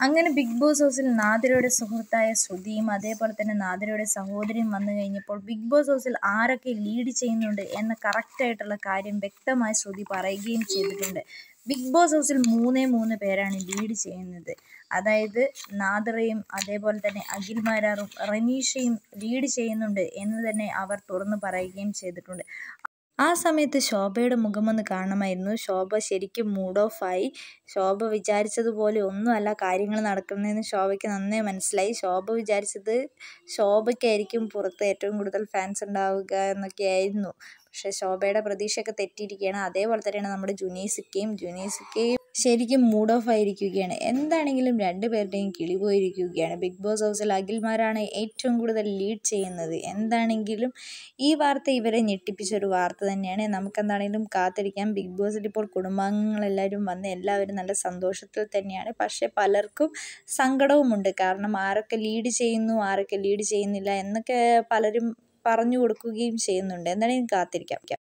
അങ്ങനെ big boss ഹൗസിൽ നാദിരയുടെ സുഹൃത്തായ ശ്രുതിയും അതേപോലെ തന്നെ നാദിരയുടെ സഹോദരിയും വന്നു കഴിഞ്ഞപ്പോൾ ബിഗ് ബോസ് ഹൗസിൽ ആരൊക്കെ ലീഡ് ചെയ്യുന്നുണ്ട് എന്ന കറക്റ്റായിട്ടുള്ള കാര്യം വ്യക്തമായി ശ്രുതി പറയുകയും ചെയ്തിട്ടുണ്ട് ബിഗ് ബോസ് ഹൗസിൽ മൂന്നേ മൂന്ന് പേരാണ് ലീഡ് ചെയ്യുന്നത് അതായത് നാദിറയും അതേപോലെ തന്നെ അഖിൽ മാരാറും റനീഷയും ലീഡ് ചെയ്യുന്നുണ്ട് എന്ന് തന്നെ അവർ തുറന്നു പറയുകയും ചെയ്തിട്ടുണ്ട് ആ സമയത്ത് ശോഭയുടെ മുഖമൊന്ന് കാണണമായിരുന്നു ശോഭ ശരിക്കും മൂഡ് ഓഫായി ശോഭ വിചാരിച്ചതുപോലെ ഒന്നുമല്ല കാര്യങ്ങൾ നടക്കുന്നതെന്ന് ശോഭയ്ക്ക് നന്നായി മനസ്സിലായി ശോഭ വിചാരിച്ചത് ശോഭയ്ക്കായിരിക്കും പുറത്ത് ഏറ്റവും കൂടുതൽ ഫാൻസ് ഉണ്ടാവുക എന്നൊക്കെയായിരുന്നു പക്ഷേ ശോഭയുടെ പ്രതീക്ഷയൊക്കെ തെറ്റിയിരിക്കുകയാണ് അതേപോലെ തന്നെയാണ് നമ്മുടെ ജുനീസിക്കയും ജുനീസിക്കയും ശരിക്കും മൂഡ് ഓഫ് ആയിരിക്കുകയാണ് എന്താണെങ്കിലും രണ്ടുപേരുടെയും കിളി പോയിരിക്കുകയാണ് ബിഗ് ബോസ് ഹൗസിൽ അഖിൽമാരാണ് ഏറ്റവും കൂടുതൽ ലീഡ് ചെയ്യുന്നത് എന്താണെങ്കിലും ഈ വാർത്ത ഇവരെ ഞെട്ടിപ്പിച്ചൊരു വാർത്ത തന്നെയാണ് നമുക്കെന്താണെങ്കിലും കാത്തിരിക്കാം ബിഗ് ബോസിൽ ഇപ്പോൾ കുടുംബാംഗങ്ങളെല്ലാവരും വന്ന് എല്ലാവരും നല്ല സന്തോഷത്തിൽ തന്നെയാണ് പക്ഷേ പലർക്കും സങ്കടവുമുണ്ട് കാരണം ആരൊക്കെ ലീഡ് ചെയ്യുന്നു ആരൊക്കെ ലീഡ് ചെയ്യുന്നില്ല എന്നൊക്കെ പലരും പറഞ്ഞു കൊടുക്കുകയും ചെയ്യുന്നുണ്ട് എന്താണെങ്കിലും കാത്തിരിക്കാം